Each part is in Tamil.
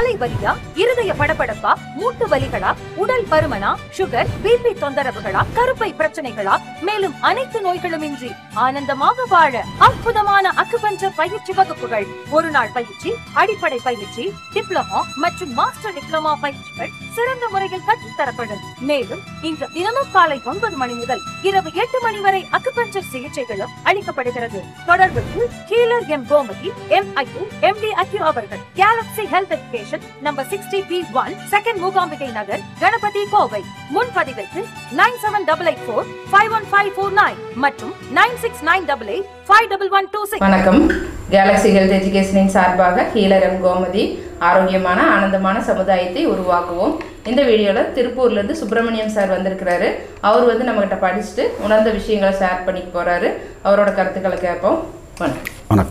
தலைவலியா இருதய படபடப்பா மூட்டு வலிகளா உடல் பருமனா சுகர் பிபி தொந்தரவுகளா கருப்பை பிரச்சனைகளா மேலும் அனைத்து நோய்களும் இன்றி ஆனந்தமாக வாழ அற்புதமான அக்குபஞ்சர் பயிற்சி வகுப்புகள் ஒரு நாள் பயிற்சி அடிப்படை பயிற்சி டிப்ளமோ மற்றும் மாஸ்டர் டிப்ளமோ பயிற்சிகள் சிறந்த முறையில் கற்றுத்தரப்படும் மேலும் இன்று தினமும் காலை ஒன்பது மணி முதல் இரவு எட்டு மணி வரை அக்குபஞ்சர் சிகிச்சைகளும் அளிக்கப்படுகிறது தொடர்புக்கு healer M Gomathi M I U M D acu அவர்கள் Galaxy health education number sixty B one second Mookambigai Nagar Ganapathy Kovai முன்பதிவிற்கு nine seven double eight four five one five four nine மற்றும் nine six nine double eight five double one two six வணக்கம் கேலக்ஸி ஹெல்த் எஜுகேஷனின் சார்பாக ஹீலர் எம் கோமதி ஆரோக்கியமான ஆனந்தமான சமுதாயத்தை உருவாக்குவோம் இந்த வீடியோவில் திருப்பூர்லேருந்து சுப்பிரமணியம் சார் வந்திருக்கிறாரு அவர் வந்து நம்மகிட்ட படிச்சுட்டு உணர்ந்த விஷயங்களை ஷேர் பண்ணிக்க போகிறாரு அவரோட கருத்துக்களை கேட்போம் வணக்கம் வணக்கம்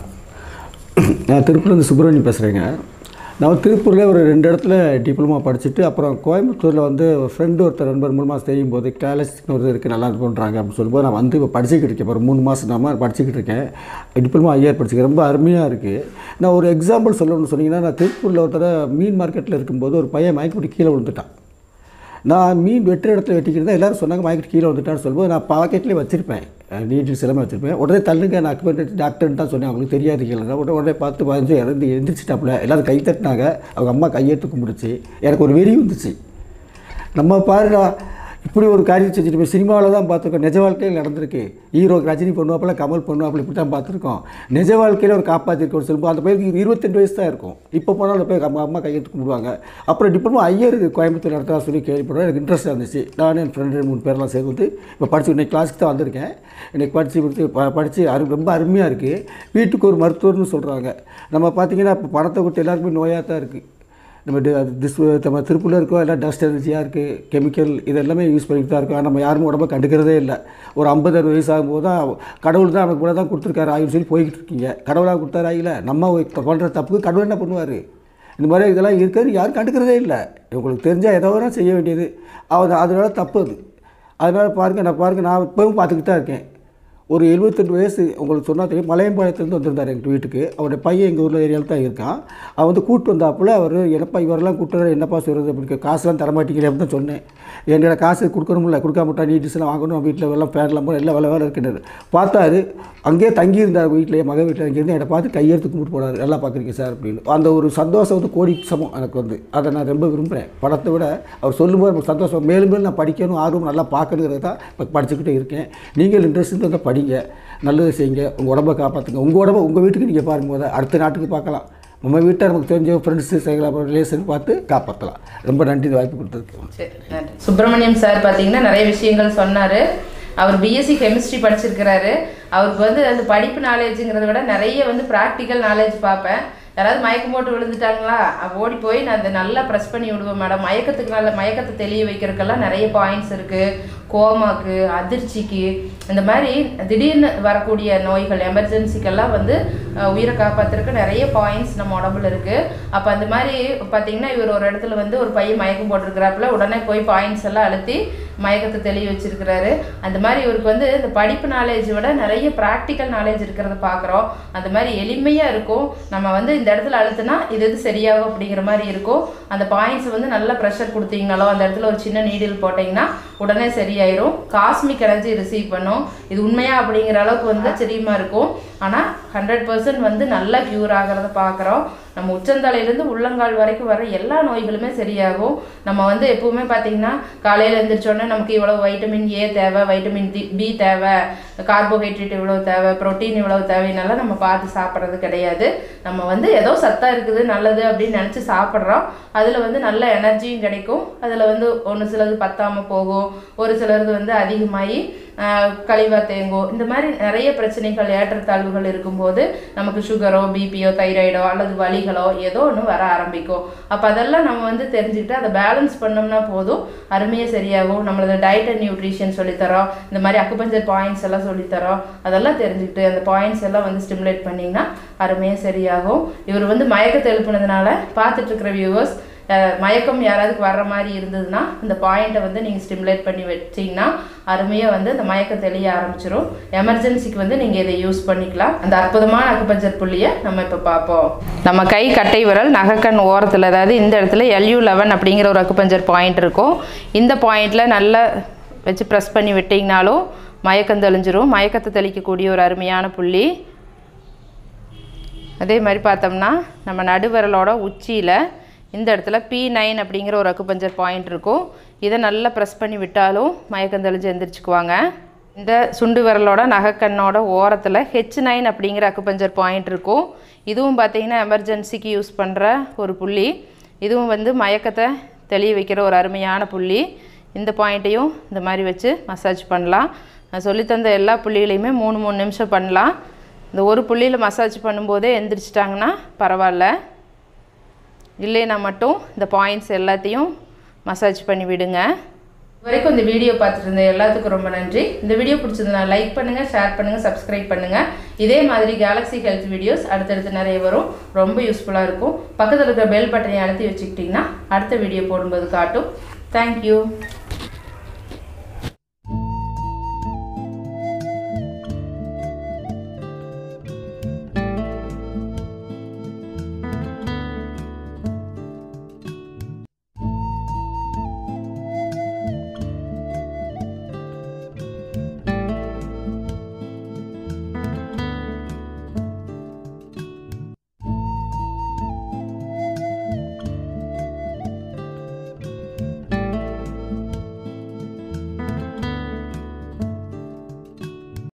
நான் திருப்பூர்லேருந்து சுப்பிரமணியம் பேசுகிறேங்க நான் திருப்பூரில் ஒரு ரெண்டு இடத்துல டிப்ளமா படிச்சுட்டு அப்புறம் கோயம்புத்தூரில் வந்து ஒரு ஃப்ரெண்டு ஒருத்தர் நண்பர் மூணு மாதம் தெரியும் போது கிளாலஸ்டிக்னு ஒரு இருக்குது நல்லா பண்ணுறாங்க அப்படின்னு சொல்லும்போது நான் வந்து இப்போ படிச்சுக்கிட்டு இருக்கேன் ஒரு மூணு மாதம் நான் படிச்சுக்கிட்டு இருக்கேன் டிப்ளமா ஐஆர் படிச்சுக்கிறேன் ரொம்ப அருமையாக இருக்குது நான் ஒரு எக்ஸாம்பிள் சொல்லணும்னு சொன்னீங்கன்னா நான் திருப்பூரில் ஒருத்தர மீன் மார்க்கெட்டில் இருக்கும்போது ஒரு பையன் மயக்கப்பட்டு கீழே விழுந்துட்டான் நான் மீன் வெட்டுற இடத்துல வெட்டிக்கிட்டு தான் எல்லாரும் சொன்னாங்க மயக்கிட்டு கீழே வந்துட்டான்னு சொல்லும்போது நான் பாக்கெட்லேயே வச்சுருப்பேன் நீட்டில்ஸ் எல்லாமே வச்சுருப்பேன் உடனே தள்ளுங்க நான் அக்குபெண்ட் டாக்டர்னு தான் சொன்னேன் அவங்களுக்கு தெரியாது கீழே உடனே உடனே பார்த்து பதினஞ்சு இறந்து எந்திரிச்சிட்டாப்புல எல்லாரும் கை தட்டினாங்க அவங்க அம்மா கையெழுத்து கும்பிடுச்சு எனக்கு ஒரு வெறி வந்துச்சு நம்ம பாருடா இப்படி ஒரு காரியம் செஞ்சுட்டு போய் சினிமாவில் தான் பார்த்துருக்கோம் நிஜ வாழ்க்கையில் நடந்திருக்கு ஹீரோ ரஜினி பண்ணுவாப்பில் கமல் பண்ணுவாப்பில் இப்படி தான் பார்த்துருக்கோம் நிஜ வாழ்க்கையில் ஒரு காப்பாற்றிருக்கோம் சொல்லும்போது அந்த பையனுக்கு இருபத்தெண்டு வயசு தான் இருக்கும் இப்போ போனாலும் போய் அம்மா அம்மா கையெழுத்து கும்பிடுவாங்க அப்புறம் டிப்ளமோ ஐயர் கோயம்புத்தூர் நடத்தா சொல்லி கேள்விப்படுறேன் எனக்கு இன்ட்ரெஸ்ட்டாக இருந்துச்சு நான் என் ஃப்ரெண்டு ரெண்டு மூணு பேர்லாம் சேர்ந்து வந்து இப்போ படிச்சு இன்னைக்கு கிளாஸுக்கு தான் வந்திருக்கேன் இன்னைக்கு படித்து முடித்து ப படித்து அரு ரொம்ப அருமையாக இருக்குது வீட்டுக்கு ஒரு மருத்துவர்னு சொல்கிறாங்க நம்ம பார்த்தீங்கன்னா இப்போ பணத்தை கொடுத்து எல்லாருக்குமே நோயாக தான் இருக்குது நம்ம டி- திஸ் நம்ம திருப்பூரில் இருக்கோம் எல்லாம் டஸ்ட் எனர்ஜியாக இருக்குது கெமிக்கல் இது எல்லாமே யூஸ் பண்ணிட்டு தான் இருக்கோம் நம்ம யாரும் உடம்ப கண்டுக்கிறதே இல்லை ஒரு ஐம்பது அறுபது வயசு ஆகும்போது தான் கடவுள் தான் நமக்கு கூட தான் கொடுத்துருக்காரு ஆயுள் சொல்லி போய்கிட்டு இருக்கீங்க கடவுளாக கொடுத்தாரு ஆயில நம்ம இப்போ பண்ணுற தப்புக்கு கடவுள் என்ன பண்ணுவார் இந்த மாதிரி இதெல்லாம் இருக்கிறது யாரும் கண்டுக்கிறதே இல்லை உங்களுக்கு தெரிஞ்சால் எதோ வேணால் செய்ய வேண்டியது அது அதனால தப்பு அது அதனால் பாருங்கள் நான் பாருங்கள் நான் இப்போவும் பார்த்துக்கிட்டு தான் இருக்கேன் ஒரு எழுபத்தெட்டு வயசு உங்களுக்கு சொன்னால் தெரியும் மலையம்பாளையத்துலேருந்து வந்திருந்தார் எங்கள் வீட்டுக்கு அவருடைய பையன் எங்கள் ஊரில் ஏரியாவில் தான் இருக்கான் அவன் வந்து கூட்டு வந்தாப்புல அவர் என்னப்பா இவரெல்லாம் கூட்டு என்னப்பா சொல்கிறது அப்படின்னு காசுலாம் தரமாட்டீங்களே அப்படின்னு தான் சொன்னேன் என்னோட காசு கொடுக்கணும்ல கொடுக்காம விட்டா நீட்டிஸ்லாம் வாங்கணும் வீட்டில் எல்லாம் பேரெல்லாம் போட எல்லாம் வேலை வேலை இருக்கின்றாரு பார்த்தாரு அங்கேயே தங்கியிருந்தார் வீட்டிலேயே மக வீட்டில் அங்கேருந்து என்னை பார்த்து கையெழுத்து கும்பிட்டு போனார் நல்லா பார்க்குறீங்க சார் அப்படின்னு அந்த ஒரு சந்தோஷம் வந்து கோடி சமம் எனக்கு வந்து அதை நான் ரொம்ப விரும்புகிறேன் படத்தை விட அவர் சொல்லும்போது எனக்கு சந்தோஷம் மேலும் மேலும் நான் படிக்கணும் ஆர்வம் நல்லா பார்க்கணுங்கிறத தான் இப்போ படிச்சுக்கிட்டே இருக்கேன் நீங்கள் இன்ட்ரெஸ்ட் இருந்தால் படிங்க நல்லது செய்யுங்க உங்கள் உடம்பை காப்பாற்றுங்க உங்கள் உடம்பை உங்கள் வீட்டுக்கு நீங்கள் பாருங்க போது அடுத்த நாட்டுக்கு பார்க்கலாம் நம்ம வீட்டை நமக்கு தெரிஞ்ச ஃப்ரெண்ட்ஸு செய்யலாம் ரிலேஷன் பார்த்து காப்பாற்றலாம் ரொம்ப நன்றி இந்த வாய்ப்பு கொடுத்ததுக்கு சரி நன்றி சுப்பிரமணியம் சார் பார்த்தீங்கன்னா நிறைய விஷயங்கள் சொன்னார் அவர் பிஎஸ்சி கெமிஸ்ட்ரி படிச்சிருக்கிறாரு அவருக்கு வந்து அந்த படிப்பு நாலேஜுங்கிறத விட நிறைய வந்து ப்ராக்டிக்கல் நாலேஜ் பார்ப்பேன் யாராவது மயக்கம் போட்டு விழுந்துட்டாங்களா அப்ப ஓடி போய் நான் அதை நல்லா ப்ரெஸ் பண்ணி விடுவேன் மேடம் மயக்கத்துக்கு நல்ல மயக்கத்தை தெளிய வைக்கிறதுக்கெல்லாம் நிறைய பாயிண்ட்ஸ் இருக்குது கோமாக்கு அதிர்ச்சிக்கு இந்த மாதிரி திடீர்னு வரக்கூடிய நோய்கள் எமர்ஜென்சிக்கெல்லாம் வந்து அஹ், உயிரை காப்பாற்றுறதுக்கு நிறைய பாயிண்ட்ஸ் நம்ம உடம்புல இருக்குது அப்போ அந்த மாதிரி பார்த்தீங்கன்னா இவர் ஒரு இடத்துல வந்து ஒரு பையன் மயக்கம் போட்டிருக்கிறாப்புல உடனே போய் பாயிண்ட்ஸ் எல்லாம் அழுத்தி மயக்கத்தை தெளிய வச்சிருக்கிறாரு அந்த மாதிரி இவருக்கு வந்து இந்த படிப்பு நாலேஜ் விட நிறைய ப்ராக்டிக்கல் நாலேஜ் இருக்கிறத பார்க்குறோம் அந்த மாதிரி எளிமையாக இருக்கும் நம்ம வந்து இந்த இடத்துல அழுத்துனா இது இது சரியாகும் அப்படிங்கிற மாதிரி இருக்கும் அந்த பாயிண்ட்ஸ் வந்து நல்ல ப்ரெஷர் கொடுத்தீங்கனாலோ அந்த இடத்துல ஒரு சின்ன நீடில் போட்டிங்கன்னா உடனே சரியாயிரும் காஸ்மிக் எனர்ஜி ரிசீவ் பண்ணும் இது உண்மையா அப்படிங்கிற அளவுக்கு வந்து ஆச்சரியமாக இருக்கும் ஆனால் ஹண்ட்ரட் பர்சன்ட் வந்து நல்லா க்யூர் ஆகிறத பார்க்குறோம் நம்ம உச்சந்தலையிலேருந்து உள்ளங்கால் வரைக்கும் வர எல்லா நோய்களுமே சரியாகும் நம்ம வந்து எப்பவுமே பார்த்தீங்கன்னா காலையில் எழுந்திரிச்சோடனே நமக்கு இவ்வளோ வைட்டமின் ஏ தேவை வைட்டமின் டி பி தேவை கார்போஹைட்ரேட் இவ்வளோ தேவை புரோட்டீன் இவ்வளோ தேவைன்னெல்லாம் நம்ம பார்த்து சாப்பிட்றது கிடையாது நம்ம வந்து ஏதோ சத்தா இருக்குது நல்லது அப்படின்னு நினச்சி சாப்பிட்றோம் அதில் வந்து நல்ல எனர்ஜியும் கிடைக்கும் அதில் வந்து ஒன்று சிலது பத்தாமல் போகும் ஒரு சிலது வந்து அதிகமாகி ஆஹ், கழிவா தேங்கும் இந்த மாதிரி நிறைய பிரச்சனைகள் ஏற்றத்தாழ்வுகள் இருக்கும்போது நமக்கு சுகரோ பிபியோ தைராய்டோ அல்லது வலிகளோ ஏதோ ஒன்று வர ஆரம்பிக்கும் அப்போ அதெல்லாம் நம்ம வந்து தெரிஞ்சுக்கிட்டு அதை பேலன்ஸ் பண்ணோம்னா போதும் அருமையாக சரியாகும் நம்மளது டயட் அண்ட் நியூட்ரிஷன் சொல்லித்தரோம் இந்த மாதிரி அக்குபஞ்சர் பாயிண்ட்ஸ் எல்லாம் சொல்லித்தரோம் அதெல்லாம் தெரிஞ்சுக்கிட்டு அந்த பாயிண்ட்ஸ் எல்லாம் வந்து ஸ்டிமுலேட் பண்ணிங்கன்னா அருமையாக சரியாகும் இவர் வந்து மயக்கத்தை எழுப்புனதுனால பார்த்துட்டு இருக்கிற வியூவர்ஸ் அஹ், மயக்கம் யாராவதுக்கு வர்ற மாதிரி இருந்ததுன்னா இந்த பாயிண்ட்டை வந்து நீங்கள் ஸ்டிமுலேட் பண்ணி வச்சிங்கன்னா அருமையாக வந்து அந்த மயக்கம் தெளிய ஆரம்பிச்சிரும் எமர்ஜென்சிக்கு வந்து நீங்கள் இதை யூஸ் பண்ணிக்கலாம் அந்த அற்புதமான அக்குபஞ்சர் புள்ளியை நம்ம இப்போ பார்ப்போம் நம்ம கை கட்டை விரல் நகக்கண் ஓரத்தில் அதாவது இந்த இடத்துல எல்யூ லெவன் அப்படிங்கிற ஒரு அக்குபஞ்சர் பாயிண்ட் இருக்கும் இந்த பாயிண்டில் நல்லா வச்சு ப்ரெஸ் பண்ணி விட்டிங்கனாலும் மயக்கம் தெளிஞ்சிரும் மயக்கத்தை தெளிக்கக்கூடிய ஒரு அருமையான புள்ளி அதே மாதிரி பார்த்தோம்னா நம்ம நடுவிரலோட உச்சியில் இந்த இடத்துல பி நைன் அப்படிங்கிற ஒரு அக்குபஞ்சர் பாயிண்ட் இருக்கும் இதை நல்லா ப்ரெஸ் பண்ணி விட்டாலும் மயக்கம் தெளிஞ்சு எந்திரிச்சுக்குவாங்க இந்த சுண்டு விரலோட நகைக்கண்ணோட ஓரத்தில் ஹெச் நைன் அப்படிங்கிற அக்குபஞ்சர் பாயிண்ட் இருக்கும் இதுவும் பார்த்தீங்கன்னா எமர்ஜென்சிக்கு யூஸ் பண்ணுற ஒரு புள்ளி இதுவும் வந்து மயக்கத்தை தெளிய வைக்கிற ஒரு அருமையான புள்ளி இந்த பாயிண்ட்டையும் இந்த மாதிரி வச்சு மசாஜ் பண்ணலாம் நான் சொல்லித்தந்த எல்லா புள்ளிகளையுமே மூணு மூணு நிமிஷம் பண்ணலாம் இந்த ஒரு புள்ளியில் மசாஜ் பண்ணும்போதே எந்திரிச்சிட்டாங்கன்னா பரவாயில்ல இல்லைன்னா மட்டும் இந்த பாயிண்ட்ஸ் எல்லாத்தையும் மசாஜ் பண்ணி விடுங்க இது வரைக்கும் இந்த வீடியோ பார்த்துட்டு இருந்த எல்லாத்துக்கும் ரொம்ப நன்றி இந்த வீடியோ பிடிச்சிருந்தா லைக் பண்ணுங்கள் ஷேர் பண்ணுங்கள் சப்ஸ்கிரைப் பண்ணுங்கள் இதே மாதிரி கேலக்ஸி ஹெல்த் வீடியோஸ் அடுத்தடுத்து நிறைய வரும் ரொம்ப யூஸ்ஃபுல்லாக இருக்கும் பக்கத்தில் இருக்கிற பெல் பட்டனை அழுத்தி வச்சுக்கிட்டிங்கன்னா அடுத்த வீடியோ போடும்போது காட்டும் தேங்க்யூ